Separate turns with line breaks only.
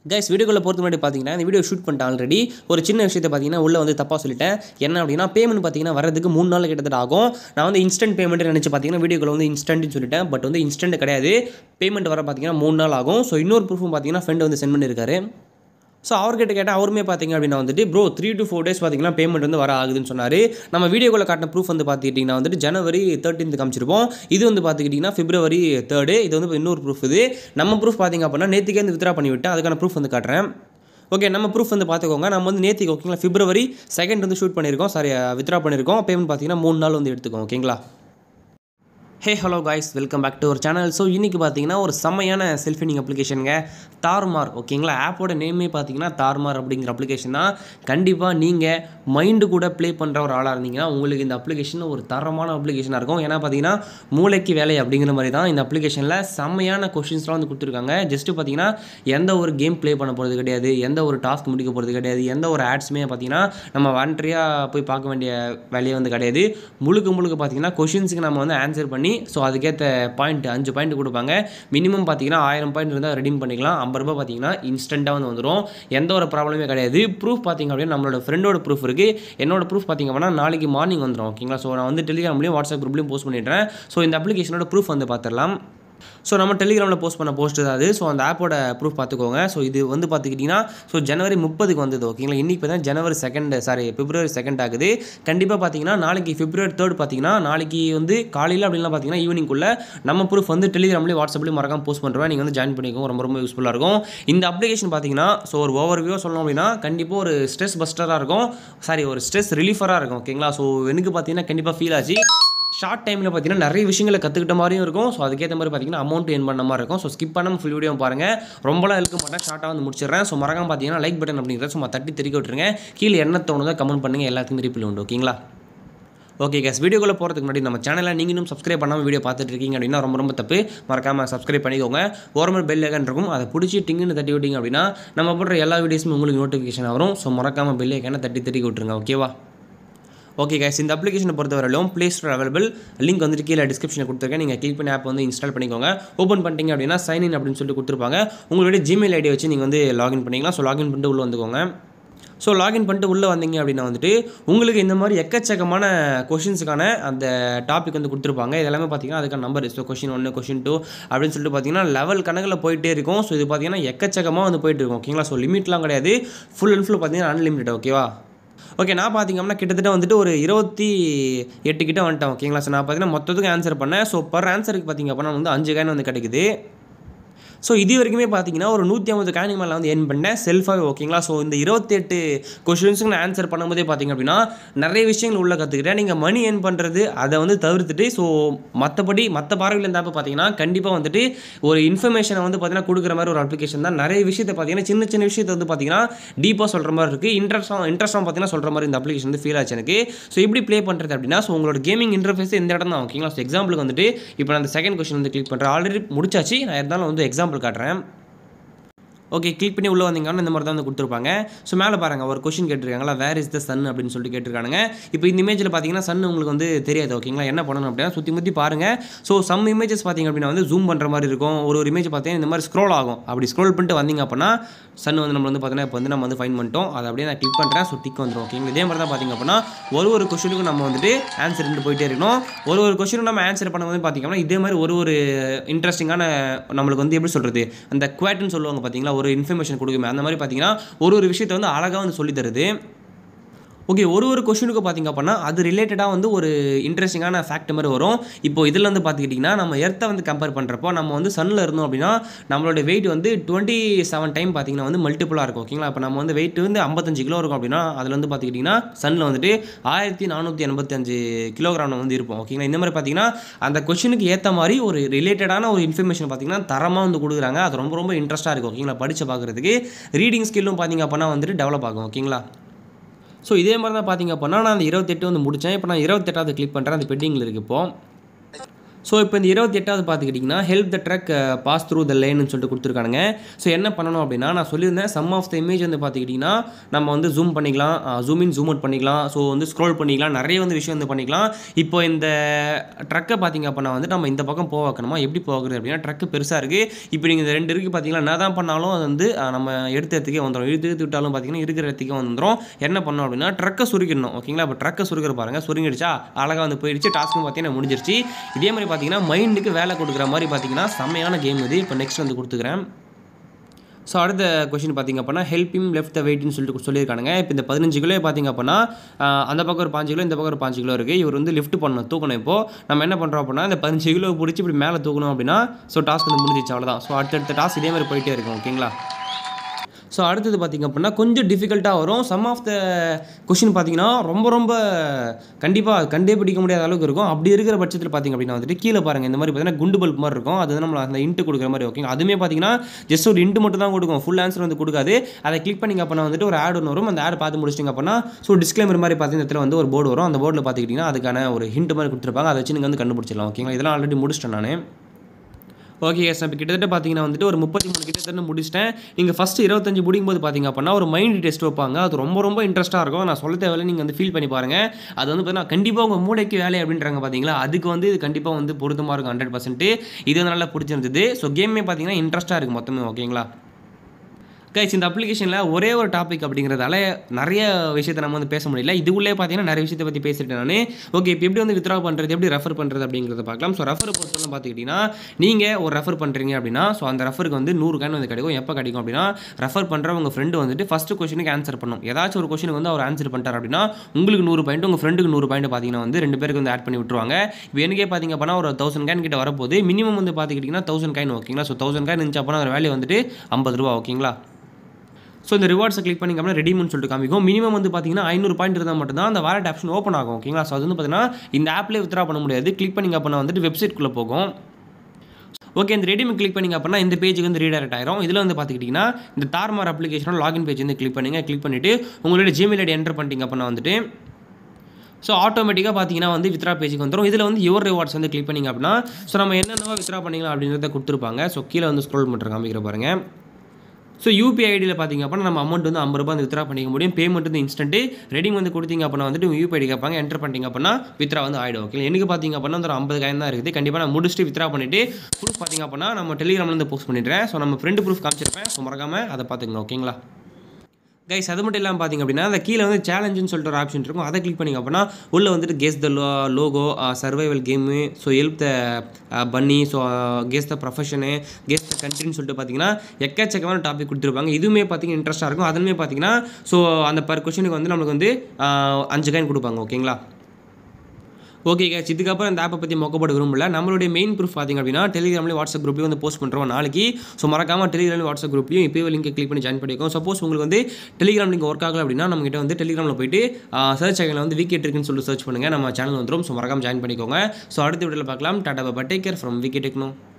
guys வீடியோக்குள்ள போகிறது முன்னாடி பார்த்தீங்கன்னா இந்த வீடியோ ஷூட் பண்ணிட்டேன் ஆல்ரெடி ஒரு சின்ன விஷயத்தை பார்த்தீங்கன்னா உள்ளே வந்து தப்பாக சொல்லிட்டேன் என்ன அப்படின்னா பேமெண்ட் பார்த்தீங்கன்னா வரதுக்கு மூணு நாள் கிட்டத்தட்ட ஆகும் நான் வந்து இன்ஸ்டன்ட் பேமெண்ட் நினச்சி பார்த்தீங்கன்னா வீடியோக்குள்ள வந்து இன்ஸ்டன்ட்னு சொல்லிட்டேன் பட் வந்து இன்ஸ்டன்ட் கிடையாது பேமெண்ட் வர பார்த்தீங்கன்னா மூணு நாள் ஆகும் ஸோ இன்னொரு ப்ரூஃபும் பார்த்தீங்கன்னா ஃப்ரெண்ட் வந்து சென்ட் பண்ணியிருக்காரு ஸோ அவர்கிட்ட கேட்டால் அவருமே பார்த்தீங்க அப்படின்னா வந்துட்டு bro three to four days பார்த்தீங்கன்னா பேமெண்ட் வந்து வர ஆகுதுன்னு சொன்னார் நம்ம வீடியோக்குள்ள காட்டின ப்ரூஃப் வந்து பார்த்துக்கிட்டிங்கன்னா வந்துட்டு ஜனவரி தேர்ட்டீன்த் காமிச்சிருப்போம் இது வந்து பார்த்துக்கிட்டிங்கன்னா பிப்ரவரி தேர்டு இது வந்து இன்னொரு ப்ரூஃப் இது நம்ம ப்ரூஃப் பார்த்தீங்க அப்படின்னா நேற்றுக்கே வந்து வித்ரா பண்ணிவிட்டு அதுக்கான ப்ரூஃப் வந்து காட்டுறேன் ஓகே நம்ம ப்ரூஃப் வந்து பார்த்துக்கோங்க நம்ம வந்து நேற்றுக்கு ஓகேங்களா பிப்ரவரி செகண்ட் வந்து ஷூட் பண்ணியிருக்கோம் சாரி வித்ரா பண்ணியிருக்கோம் பேமெண்ட் பார்த்தீங்கன்னா மூணு நாள் வந்து எடுத்துக்கோங்க ஓகேங்களா hey hello guys welcome back to ஒரு சேனல் ஸோ இன்றைக்கி பார்த்தீங்கன்னா ஒரு செம்மையான செல்ஃபினிங் அப்ளிகேஷனுங்க தார்மார் ஓகேங்களா ஆப்போட நேமே பார்த்தீங்கன்னா தார்மார் அப்படிங்கிற அப்ளிகேஷன் தான் கண்டிப்பாக நீங்கள் மைண்டு கூட ப்ளே பண்ணுற ஒரு ஆளாக இருந்தீங்கன்னா உங்களுக்கு இந்த அப்ளிகேஷன் ஒரு தரமான அப்ளிகேஷனாக இருக்கும் ஏன்னா பார்த்தீங்கன்னா மூளைக்கு வேலை அப்படிங்கிற மாதிரி தான் இந்த அப்ளிகேஷனில் செம்மையான கொஷின்ஸ்லாம் வந்து கொடுத்துருக்காங்க ஜஸ்ட்டு பார்த்தீங்கன்னா எந்த ஒரு கேம் ப்ளே பண்ண போகிறது கிடையாது எந்த ஒரு டாஸ்க் முடிக்க போகிறது கிடையாது எந்த ஒரு ஆட்ஸுமே பார்த்தீங்கன்னா நம்ம வாண்ட்ரியாக போய் பார்க்க வேண்டிய வேலையே வந்து கிடையாது முழுக்க முழுக்க பார்த்தீங்கன்னா கொஷின்ஸுக்கு நம்ம வந்து ஆன்சர் பண்ணி ஸோ அதுக்கேற்ற பாயிண்ட் அஞ்சு பாயிண்ட் கொடுப்பாங்க மினிமம் பார்த்தீங்கன்னா ஆயிரம் பாயிண்ட் இருந்தால் ரெடீம் பண்ணிக்கலாம் ஐம்பது ரூபாய் பார்த்தீங்கன்னா இன்ஸ்டண்ட்டாக வந்து வந்துடும் எந்த ஒரு ப்ராப்ளமே கிடையாது ப்ரூஃப் பார்த்தீங்க அப்படின்னா நம்மளோட ஃப்ரெண்டோட ப்ரூஃப் இருக்குது என்னோட ப்ரூஃப் பார்த்தீங்க அப்படின்னா நாளைக்கு மார்னிங் வந்துடும் ஓகேங்களா ஸோ நான் வந்து டெலிகிராம்லேயும் வாட்ஸ்அப் குரூப்லையும் போஸ்ட் பண்ணிடுறேன் ஸோ இந்த அப்ளிகேஷனோட ப்ரூஃப் வந்து பார்த்துடலாம் ஸோ நம்ம டெலிகிராமில் போஸ்ட் பண்ண போஸ்ட் தான் அது ஸோ அந்த ஆப்போட ப்ரூஃப் பார்த்துக்கோங்க ஸோ இது வந்து பார்த்துக்கிட்டிங்கன்னா ஸோ ஜனவரி முப்பதுக்கு வந்தது ஓகேங்களா இன்றைக்கி தான் January second sorry February second ஆகுது கண்டிப்பாக பார்த்தீங்கன்னா நாளைக்கு பிப்ரவரி தேர்ட் பார்த்தீங்கன்னா நாளைக்கு வந்து காலையில் அப்படின்லாம் பார்த்தீங்கன்னா ஈவினிங்குள்ளே நம்ம ப்ரூஃப் வந்து டெலிகிராம்லேயும் வாட்ஸ்அப்லேயும் மறக்காம போஸ்ட் பண்ணுறேன் நீங்கள் வந்து ஜாயின் பண்ணிக்கோங்க ரொம்ப ரொம்ப யூஸ்ஃபுல்லாக இருக்கும் இந்த அப்ளிகேஷன் பார்த்தீங்கன்னா ஸோ ஒரு ஓவர் வியூ சொல்லணும் அப்படின்னா கண்டிப்பாக ஒரு ஸ்ட்ரெஸ் பஸ்டராக இருக்கும் சாரி ஒரு ஸ்ட்ரெஸ் ரிலீஃபராக இருக்கும் ஓகேங்களா ஸோ எனக்கு பார்த்தீங்கன்னா கண்டிப்பாக ஃபீல் ஆச்சு ஷார்ட் டைமில் பார்த்தீங்கன்னா நிறைய விஷயங்களை கற்றுக்கிட்ட மாதிரியும் இருக்கும் ஸோ அதுக்கேற்ற மாதிரி பார்த்தீங்கன்னா அமௌண்ட் ஏன் பண்ண மாதிரி இருக்கும் ஸோ ஸ்கிப் பண்ணாமல் ஃபுல் வீடியோ பாருங்கள் ரொம்பலாம் இருக்க மாட்டேன் ஷார்ட்டாக வந்து முடிச்சிடுறேன் ஸோ மறக்காம பார்த்தீங்கன்னா லைக் பட்டன் அப்படிங்கிறத சும்மா தட்டி தெரிவிக்க விட்டுருங்க கீழே என்ன தோணுதோ கமெண்ட் பண்ணுங்கள் எல்லாத்துக்கும் ரிப்பில் உண்டு ஓகேங்களா ஓகே கேஸ் வீடியோக்குள்ளே போகிறதுக்கு முன்னாடி நம்ம சேனலில் நீங்களும் சப்ஸ்கிரைப் பண்ணாமல் வீடியோ பார்த்துட்டு இருக்கீங்க அப்படின்னா ரொம்ப ரொம்ப தப்பு மறக்காமல் சப்ஸ்கிரைப் பண்ணிக்கோங்க ஓரமல் பெல் ஐக்கன் இருக்கும் அதை பிடிச்சி டிங்குன்னு தட்டி விட்டீங்க அப்படின்னா நம்ம போடுற எல்லா வீடியோஸும் உங்களுக்கு நோட்டிஃபிகேஷன் வரும் ஸோ மறக்காமல் பெல் ஐக்கனை தட்டி தட்டி விட்டுருங்க ஓகேவா ஓகே கைஸ் இந்த அப்ளிகேஷனை பொறுத்தவரையிலும் ப்ளே ஸ்டோர் அவைலபிள் லிங்க் வந்துட்டு கீழே டிஸ்கிரிப்ஷனில் கொடுத்துருக்கேன் நீங்கள் கிளிக் பண்ணி ஆப் வந்து இன்ஸ்டால் பண்ணிக்கோங்க ஓப்பன் பண்ணிட்டீங்க அப்படின்னா சைன் இன் அப்படின்னு சொல்லிட்டு கொடுத்துருப்பாங்க உங்களுடைய ஜிமெயில் ஐடி வச்சு நீங்கள் வந்து லாகின் பண்ணிக்கலாம் ஸோ லாகின் பண்ணிட்டு உள்ளே வந்துக்கோங்க ஸோ லாகின் பண்ணிட்டு உள்ளே வந்தீங்க அப்படின்னா வந்துட்டு உங்களுக்கு இந்த மாதிரி எக்கச்சக்கமான கொஷின்ஸுக்கான அந்த டாபிக் வந்து கொடுத்துருப்பாங்க இதெல்லாமே பார்த்தீங்கன்னா அதுக்கான நம்பர் ஸோ கொஷின் ஒன்று கொஷின் டூ அப்படின்னு சொல்லிட்டு பார்த்தீங்கன்னா லெவல் கணக்கில் போயிட்டே இருக்கும் ஸோ இது பார்த்தீங்கன்னா எக்கச்சக்கமாக வந்து போயிட்டு இருக்கும் ஓகேங்களா ஸோ லிமிட்லாம் கிடையாது ஃபுல் அண்ட் ஃபுல் பார்த்தீங்கன்னா அன்லிமிட்டட் ஓகேவா ஓகே நான் பார்த்தீங்கன்னா கிட்டத்தட்ட வந்துட்டு ஒரு இருபத்தி எட்டு கிட்ட வந்துட்டேன் ஓகேங்களா ஸோ நான் பார்த்தீங்கன்னா மொத்தத்துக்கு ஆன்சர் பண்ணேன் ஸோ பர் ஆன்சருக்கு பார்த்தீங்க அப்படின்னா வந்து அஞ்சு காயின் வந்து கிடைக்குது ஸோ இது வரைக்குமே பார்த்தீங்கன்னா ஒரு நூற்றி ஐம்பது காயின் மேலே வந்து ஏர்ன் பண்ணேன் செல்ஃபாகவே ஓகேங்களா ஸோ இந்த இருபத்தெட்டு கொஷின்ஸுக்கு நான் ஆன்சர் பண்ணும்போதே பார்த்தீங்க அப்படின்னா நிறைய விஷயங்கள் உள்ள கற்றுக்கிட்டேன் நீங்கள் மணி ஏர்ன் பண்ணுறது அதை வந்து தவிர்த்துட்டு ஸோ மற்றபடி மற்ற பார்வையில் இருந்தாப்போ பார்த்தீங்கன்னா கண்டிப்பாக வந்துட்டு ஒரு இன்ஃபர்மேஷனை வந்து பார்த்தீங்கன்னா கொடுக்குற மாதிரி ஒரு அப்ளிகேஷன் தான் நிறைய விஷயத்தை பார்த்தீங்கன்னா சின்ன சின்ன விஷயத்தை வந்து பார்த்தீங்கன்னா டீப்பாக சொல்கிற மாதிரி இருக்குது இன்ட்ரெஸ்டாக இன்ட்ரெஸ்டாக பார்த்தீங்கன்னா சொல்கிற மாதிரி இந்த அப்ளிகேஷன் வந்து ஃபீல் ஆச்சு எனக்கு ஸோ எப்படி ப்ளே பண்ணுறது அப்படின்னா ஸோ உங்களோட கேமிங் இன்டர்ஃபேஸ் இந்த இடம் தான் ஓகேங்களா ஸோ எக்ஸாம்பிளுக்கு வந்துட்டு இப்போ நான் அந்த செகண்ட் கொஸ்டின் வந்து கிளிக் பண்ணுறேன் ஆல்ரெடி முடிச்சாச்சு நான் இருந்தாலும் வந்து எக்ஸாம்பிள் காட்டுறேன் ஓகே கிளிக் பண்ணி உள்ளே வந்தீங்கன்னா இந்த மாதிரி தான் வந்து கொடுத்துருப்பாங்க ஸோ மேலே பாருங்கள் ஒரு கொஷின் கேட்டிருக்காங்களா வேர் இஸ் த சன் அப்படின்னு சொல்லிட்டு கேட்டிருக்காங்க இப்போ இந்த இமேஜில் பார்த்தீங்கன்னா சன் உங்களுக்கு வந்து தெரியாது ஓகேங்களா என்ன பண்ணணும் அப்படின்னா சுற்றி முற்றி பாருங்கள் ஸோ சம் இமேஜஸ் பார்த்தீங்க அப்படின்னா வந்து ஜூம் பண்ணுற மாதிரி இருக்கும் ஒரு ஒரு இமேஜ் பார்த்தீங்கன்னா இந்த மாதிரி ஸ்க்ரோல் ஆகும் அப்படி ஸ்க்ரோல் பண்ணிட்டு வந்தீங்க அப்படின்னா சன் வந்து நம்ம வந்து பார்த்தீங்கன்னா இப்போ வந்து நம்ம வந்து ஃபைன் பண்ணிட்டோம் அதை அப்படியே நான் கிளிக் பண்ணுறேன் ஸோ டிக் வந்துடும் ஓகேங்களா இதே மாதிரி தான் பார்த்தீங்க அப்படின்னா ஒரு ஒரு கொஷனுக்கும் நம்ம வந்துட்டு ஆன்சர் இருந்து போயிட்டே இருக்கணும் ஒரு ஒரு கொஷனும் நம்ம ஆன்சர் பண்ணும்போது பார்த்தீங்கன்னா இதே மாதிரி ஒரு ஒரு இன்ட்ரெஸ்டிங்கான நம்மளுக்கு வந்து எப்படி சொல்கிறது அந்த குவாட்னு சொல்லுவாங்க பார்த்தீங்களா ஒரு இன்ஃபர்மேஷன் கொடுக்குமே அந்த மாதிரி பார்த்தீங்கன்னா ஒரு ஒரு விஷயத்தை வந்து அழகாக வந்து சொல்லி தருது ஓகே ஒரு ஒரு கொஷனுக்கு பார்த்திங்க அப்படின்னா அது ரிலேட்டடாக வந்து ஒரு இன்ட்ரெஸ்டிங்கான ஃபேக்ட் மாதிரி வரும் இப்போ இதில் வந்து பார்த்துக்கிட்டிங்கன்னா நம்ம எர்த்தை வந்து கம்பேர் பண்ணுறப்போ நம்ம வந்து சன்னில் இருந்தோம் அப்படின்னா நம்மளோட வெயிட் வந்து டுவெண்ட்டி செவன் டைம் பார்த்திங்கன்னா வந்து மல்டிப்புளாக இருக்கும் ஓகேங்களா இப்போ நம்ம வந்து வெயிட் வந்து ஐம்பத்தஞ்சு கிலோ இருக்கும் அப்படின்னா அதில் வந்து பார்த்துக்கிட்டிங்கன்னா சன்னில் வந்துட்டு ஆயிரத்தி நானூற்றி எண்பத்தஞ்சு கிலோகிராம் வந்து இருப்போம் ஓகேங்களா இந்த மாதிரி பார்த்தீங்கன்னா அந்த கொஷனுக்கு ஏற்ற மாதிரி ஒரு ரிலேட்டடான ஒரு இன்ஃபர்மேஷன் பார்த்திங்கன்னா தரமாக வந்து கொடுக்குறாங்க அது ரொம்ப ரொம்ப இன்ட்ரெஸ்ட்டாக இருக்கும் ஓகேங்களா படித்து பார்க்குறதுக்கு ரீடிங் ஸ்கில்லும் பார்த்திங்க அப்படின்னா வந்துட்டு டெவலப் ஆகும் ஓகேங்களா ஸோ இதே மாதிரி தான் பார்த்தீங்க அப்படின்னா நான் அந்த இருபத்தெட்டு வந்து முடித்தேன் இப்போ நான் இருபத்தெட்டாவது கிளிக் பண்ணுறேன் அந்த பெட்டிங்கில் இருக்கு இப்போ ஸோ இப்போ இந்த இருபத்தி எட்டாவது பார்த்துக்கிட்டிங்கன்னா help the truck pass through the லேன்னு சொல்லிட்டு கொடுத்துருக்கானுங்க ஸோ என்ன பண்ணணும் அப்படின்னா நான் சொல்லியிருந்தேன் சம் ஆஃப் த இமேஜ் வந்து பார்த்துக்கிட்டிங்கன்னா நம்ம வந்து ஜூம் பண்ணிக்கலாம் ஜூம் இன் ஜூம் அவுட் பண்ணிக்கலாம் ஸோ வந்து ஸ்க்ரோல் பண்ணிக்கலாம் நிறைய வந்து விஷயம் வந்து பண்ணிக்கலாம் இப்போ இந்த ட்ரக்கை பார்த்தீங்க அப்படின்னா வந்து நம்ம இந்த பக்கம் போக வைக்கணுமா எப்படி போகிறது அப்படின்னா ட்ரக்கு பெருசாக இருக்குது இப்போ நீங்கள் இந்த ரெண்டு இருக்குது பார்த்தீங்கன்னா என்ன தான் பண்ணாலும் அது வந்து அஹ், நம்ம எடுத்த இடத்துக்கே வந்துடும் இழுத்து இழுத்து விட்டாலும் பார்த்தீங்கன்னா இருக்கிற இடத்துக்கே வந்துடும் என்ன பண்ணோம் அப்படின்னா ட்ரக்கை சுருக்கிடணும் ஓகேங்களா இப்போ ட்ரக்கை சுருக்கிற பாருங்க சுருங்கிடுச்சா அழகாக வந்து போயிடுச்சு டாஸ்க்கும் பார்த்தீங்கன்னா முடிஞ்சிருச்சு இதே மாதிரி பார்த்தீங்கன்னா மைண்டுக்கு வேலை கொடுக்குற மாதிரி பார்த்தீங்கன்னா செம்மையான கேம் இது இப்போ நெக்ஸ்ட் வந்து கொடுத்துக்கிறேன் ஸோ அடுத்த கொஷின் பார்த்திங்க அப்படின்னா ஹெல்ப் இம் லெஃப்ட் த வெயிட்னு சொல்லிட்டு சொல்லியிருக்கானுங்க இப்போ இந்த பதினஞ்சு கிலோ பார்த்திங்க அப்படின்னா ஆஹ், அந்த பக்கம் ஒரு பாஞ்சு கிலோ இந்த பக்கம் ஒரு பாஞ்சு கிலோ இருக்குது இவர் வந்து லிஃப்ட் பண்ணணும் தூக்கணும் இப்போ நம்ம என்ன பண்ணுறோம் அப்படின்னா இந்த பதினஞ்சு கிலோ பிடிச்சி இப்படி மேலே தூக்கணும் அப்படின்னா ஸோ டாஸ்க் வந்து முடிஞ்சிச்சு அவ்வளோதான் ஸோ அடுத்தடுத்த டாஸ்க் இதே மாதிரி போயிட்டே இருக்கும் ஓகேங்களா ஸோ அடுத்தது பார்த்திங்க அப்படின்னா கொஞ்சம் டிஃபிகல்ட்டாக வரும் சம் ஆஃப் த கொஷின் பார்த்தீங்கன்னா ரொம்ப ரொம்ப கண்டிப்பாக கண்டே பிடிக்க முடியாத அளவுக்கு இருக்கும் அப்படி இருக்கிற பட்சத்தில் பார்த்திங்க அப்படின்னா வந்துட்டு கீழே பாருங்கள் இந்த மாதிரி பார்த்தீங்கன்னா குண்டு பல்ப் மாதிரி இருக்கும் அது வந்து நம்ம அந்த இன்ட்டு கொடுக்குற மாதிரி ஓகேங்க அதுவுமே பார்த்தீங்கன்னா ஜஸ்ட் ஒரு இன்ட்டு மட்டும் தான் கொடுக்கும் ஃபுல் ஆன்சர் வந்து கொடுக்காது அதை கிளிக் பண்ணிங்க அப்படின்னா வந்துட்டு ஒரு ஆட் ஒன்று வரும் அந்த ஆட் பார்த்து முடிச்சிட்டிங்க அப்படின்னா ஸோ டிஸ்க்ளைமர் மாதிரி பார்த்தீங்கன்னா இந்த இடத்துல வந்து ஒரு போர்டு வரும் அந்த போர்டில் பார்த்துக்கிட்டிங்கன்னா அதுக்கான ஒரு ஹிண்ட் மாதிரி கொடுத்துருப்பாங்க அதை வச்சு நீங்கள் வந்து கண்டுபிடிச்சிடலாம் ஓகேங்களா இதெல்லாம் ஆல்ரெடி முடிச்சிட்டேன் நான் ஓகே எஸ் இப்போ கிட்டத்தட்ட பார்த்தீங்கன்னா வந்துட்டு ஒரு முப்பத்தி மூணு கிட்டத்தட்ட முடிச்சிட்டேன் நீங்கள் ஃபஸ்ட்டு இருபத்தஞ்சு முடிக்கும்போது பார்த்தீங்க அப்படின்னா ஒரு மைண்ட் டெஸ்ட் வைப்பாங்க அது ரொம்ப ரொம்ப இன்ட்ரெஸ்ட்டாக இருக்கும் நான் சொல்ல தேவையில்ல நீங்கள் வந்து ஃபீல் பண்ணி பாருங்கள் அது வந்து பார்த்தீங்கன்னா கண்டிப்பாக உங்கள் மூளைக்கு வேலை அப்படின்றாங்க பார்த்தீங்களா அதுக்கு வந்து இது கண்டிப்பாக வந்து பொருத்தமாக இருக்கும் ஹண்ட்ரட் பர்சன்ட் இது வந்து நல்லா பிடிச்சிருந்தது ஸோ கேமே பார்த்தீங்கன்னா இன்ட்ரெஸ்ட்டாக இருக்குது மொத்தமே ஓகேங்களா கைஸ் இந்த அப்ளிகேஷனில் ஒரே ஒரு டாபிக் அப்படிங்கிறதால நிறைய விஷயத்தை நம்ம வந்து பேச முடியல இதுக்குள்ளே பார்த்தீங்கன்னா நிறைய விஷயத்தை பற்றி பேசிட்டேன் நான் ஓகே இப்போ எப்படி வந்து வித்ரா பண்ணுறது எப்படி ரெஃபர் பண்ணுறது அப்படிங்கிறத பார்க்கலாம் ஸோ ரெஃபர் பொறுத்தவரை பார்த்துக்கிட்டிங்கன்னா நீங்கள் ஒரு ரெஃபர் பண்ணுறீங்க அப்படின்னா ஸோ அந்த ரெஃபருக்கு வந்து நூறு காயின் வந்து கிடைக்கும் எப்போ கிடைக்கும் அப்படின்னா ரெஃபர் பண்ணுற உங்கள் ஃப்ரெண்டு வந்துட்டு ஃபஸ்ட்டு கொஸ்டினுக்கு ஆன்சர் பண்ணும் ஏதாச்சும் ஒரு கொஸ்டினுக்கு வந்து அவர் ஆன்சர் பண்ணிட்டார் அப்படின்னா உங்களுக்கு நூறு பாயிண்ட் உங்கள் ஃப்ரெண்டுக்கு நூறு பாயிண்ட் பார்த்தீங்கன்னா வந்து ரெண்டு பேருக்கு வந்து ஆட் பண்ணி விட்டுருவாங்க இப்போ எனக்கே பார்த்தீங்க அப்படின்னா ஒரு தௌசண்ட் காயின் கிட்ட வரப்போது மினிமம் வந்து பார்த்துக்கிட்டிங்கன்னா தௌசண்ட் காயின் ஓகேங்களா ஸோ தௌசண்ட் காயின் இருந்துச்சு அப்படின்னா ஒரு வேல்யூ வந்துட்டு ஐம்பது ரூபா ஓகேங்களா ஸோ இந்த ரிவார்ட்ஸை கிளிக் பண்ணிங்க அப்படின்னா ரெடிமூன்னு சொல்லிட்டு காமிக்கும் மினிமம் வந்து பார்த்தீங்கன்னா ஐநூறு பாயிண்ட் இருந்தால் மட்டும்தான் அந்த வாலெட் ஆப்ஷன் ஓப்பன் ஆகும் ஓகேங்களா ஸோ அது வந்து பார்த்தீங்கன்னா இந்த ஆப்லேயே வித்ரா பண்ண முடியாது கிளிக் பண்ணிங்க அப்படின்னா வந்துட்டு வெப்சைட்குள்ளே போகும் ஓகே இந்த ரெடிமி கிளிக் பண்ணிங்க அப்படின்னா இந்த பேஜுக்கு வந்து ரீடைரக்ட் ஆயிரும் இதில் வந்து பார்த்துக்கிட்டிங்கன்னா இந்த தார்மார் அப்ளிகேஷனோட லாகின் பேஜ் வந்து கிளிக் பண்ணுங்க கிளிக் பண்ணிவிட்டு உங்களோட ஜிமெயில் ஐடி என்டர் பண்ணிட்டீங்க அப்படின்னா வந்துட்டு ஸோ ஆட்டோமேட்டிக்காக பார்த்தீங்கன்னா வந்து வித்ரா பேஜுக்கு வந்துடும் இதில் வந்து யுவர் ரிவார்ட்ஸ் வந்து கிளிக் பண்ணிங்க அப்படின்னா ஸோ நம்ம என்னென்னவோ வித்ரா பண்ணிக்கலாம் அப்படின்றத கொடுத்துருப்பாங்க ஸோ கீழே வந்து ஸ்க்ரோல் பண்ணுற காமிக்கிற பாருங்க ஸோ யூபிஐ ஐடியில் பார்த்தீங்க அப்படின்னா நம்ம அமௌண்ட் வந்து ஐம்பது ரூபாய் வந்து வித்ரா பண்ணிக்க முடியும் பேமெண்ட் வந்து இன்ஸ்டன்ட்டு ரெடிங் வந்து கொடுத்தீங்க அப்படின்னா வந்துட்டு யூபிஐ ஐடி கேட்பாங்க என்டர் பண்ணிட்டீங்க அப்படின்னா வித்ரா வந்து ஆயிடும் ஓகே எனக்கு பார்த்தீங்க அப்படின்னா வந்து ஒரு ஐம்பது காயின் தான் இருக்குது கண்டிப்பாக நான் முடிச்சுட்டு வித்ரா பண்ணிவிட்டு ப்ரூஃப் பார்த்தீங்க அப்படின்னா நம்ம டெலிகிராம்லேருந்து போஸ்ட் பண்ணிடுறேன் ஸோ நம்ம ஃப்ரெண்டு ப்ரூஃப் காமிச்சிருப்பேன் ஸோ மறக்காமல் அதை பார்த்துக்கங்க ஓகேங்களா கைஸ் அது மட்டும் இல்லாமல் பார்த்தீங்க அப்படின்னா அந்த கீழே வந்து சேலஞ்சுன்னு சொல்லிட்டு ஒரு ஆப்ஷன் இருக்கும் அதை கிளிக் பண்ணிங்க அப்படின்னா உள்ளே வந்துட்டு கெஸ் த லோ logo survival game so help the bunny so guess the profession guess the கண்ட்ரின்னு சொல்லிட்டு பார்த்தீங்கன்னா எக்கச்சக்கமான டாபிக் கொடுத்துருப்பாங்க இதுவுமே பார்த்தீங்கன்னா இன்ட்ரெஸ்ட்டாக இருக்கும் அதுவுமே பார்த்தீங்கன்னா ஸோ அந்த பர் கொஷனுக்கு வந்து நம்மளுக்கு வந்து ஆஹ், அஞ்சு காயின் கொடுப்பாங்க ஓகேங்களா ஓகே கேஸ் இதுக்கப்புறம் இந்த ஆப்பை பற்றி மொக்கப்பட விரும்பல நம்மளுடைய மெயின் ப்ரூஃப் பார்த்திங்க அப்படின்னா டெலிகிராம்லேயும் வாட்ஸ்அப் குரூப்லையும் வந்து போஸ்ட் பண்ணுறோம் நாளைக்கு ஸோ மறக்காமல் டெலிகிராம் வாட்ஸ்அப் குரூப்லையும் இப்போயே லிங்க் கிளிக் பண்ணி ஜாயின் பண்ணிக்கோங்க சப்போஸ் உங்களுக்கு வந்து டெலிகிராம் லிங்க் ஒர்க் ஆகல அப்படின்னா நம்மகிட்ட வந்து டெலிகிராமில் போயிட்டு சர்ச் ஐக்கனில் வந்து விக்கெட் இருக்குன்னு சொல்லிட்டு சர்ச் பண்ணுங்கள் நம்ம சேனல் வந்துடும் ஸோ மறக்காமல் ஜாயின் பண்ணிக்கோங்க ஸோ அடுத்த வீடியோவில் பார்க்கலாம் டாடா பாபா take care from wicked techno